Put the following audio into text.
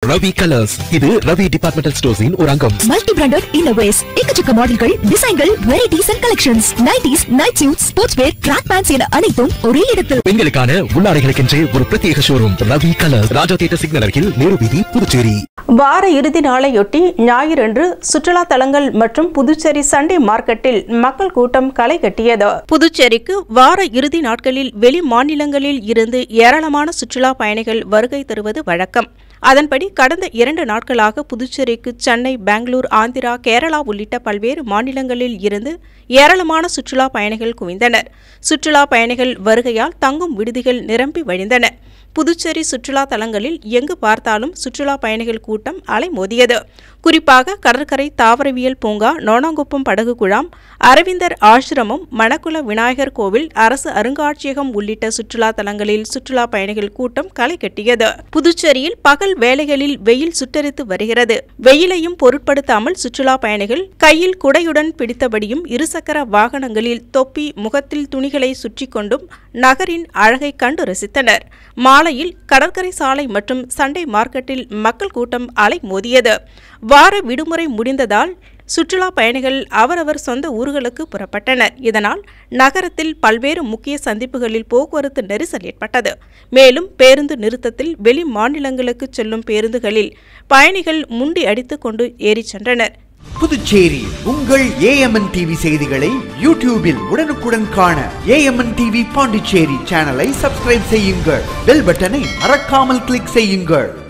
Ravi colours இது Ravi departmental ஸ்டோர்ஸின் ஒரு அங்கம் மல்டி பிராண்டட் இன்னோவேஸ் எக்கச்சக்க மாடல்கள் டிசைன்கள் varieties and collections nighties night suit sports wear track pants என அனைத்தும் ஒரே இடத்தில் பெண்களுக்கான உள்ளாடைகளுக்கென்றே ஒரு பிரத்யேக showroom Ravi colours Raja theatre signal அருகில் நேரு வீதி புதுச்சேரி வார இறுதி நாளையொட்டி ஞாயிறன்று சுற்றுலா தலங்கள் மற்றும் புதுச்சேரி சண்டே மார்க்கெட்டில் மக்கள் கூட்டம் களை கட்டியது புதுச்சேரிக்கு வார இறுதி நாட்களில் வெளி மாநிலங்களில் இருந்து ஏராளமான சுற்றுலா பயணிகள் வருகை தருவது வழக்கம் அதன்படி கடந்த இரண்டு நாட்களாக புதுச்சேரிக்கு சென்னை பெங்களூர் ஆந்திரா கேரளா உள்ளிட்ட பல்வேறு மாநிலங்களில் இருந்து ஏராளமான சுற்றுலா பயணிகள் குவிந்தனர் சுற்றுலா பயணிகள் வருகையால் தங்கும் விடுதிகள் நிரம்பி வழிந்தன புதுச்சேரி சுற்றுலா தலங்களில் எங்கு பார்த்தாலும் சுற்றுலா பயணிகள் கூட்டம் அலைமோதியது குறிப்பாக கடற்கரை தாவரவியல் பூங்கா நோனாங்குப்பம் படகு குழாம் அரவிந்தர் ஆசிரமம் மணக்குள விநாயகர் கோவில் அரசு அருங்காட்சியகம் உள்ளிட்ட சுற்றுலா தலங்களில் சுற்றுலா பயணிகள் கூட்டம் களை கட்டியது புதுச்சேரியில் பகல் வேளைகளில் வெயில் சுட்டரித்து வருகிறது வெயிலையும் பொருட்படுத்தாமல் சுற்றுலா பயணிகள் கையில் குடையுடன் பிடித்தபடியும் இருசக்கர வாகனங்களில் தொப்பி முகத்தில் துணிகளை சுற்றி கொண்டும் நகரின் அழகை கண்டு ரசித்தனர் மாலையில் கடற்கரை சாலை மற்றும் சண்டே மார்க்கெட்டில் மக்கள் கூட்டம் அலை மோதியது வார விடுமுறை முடிந்ததால் சுற்றுலா பயணிகள் அவரவர் சொந்த ஊர்களுக்கு புறப்பட்டனர் இதனால் நகரத்தில் பல்வேறு முக்கிய சந்திப்புகளில் போக்குவரத்து நெரிசல் ஏற்பட்டது மேலும் பேருந்து நிறுத்தத்தில் வெளி மாநிலங்களுக்கு செல்லும் பேருந்துகளில் பயணிகள் முண்டி அடித்துக் கொண்டு ஏறிச் சென்றனர் புதுச்சேரி உங்கள் ஏஎம்என் டிவி செய்திகளை யூடியூபில் உடனுக்குடன் காண ஏஎம்என் டிவி பாண்டிச்சேரி சேனலை சப்ஸ்கிரைப் செய்யுங்கள் பெல் பட்டனை மறக்காமல் கிளிக் செய்யுங்கள்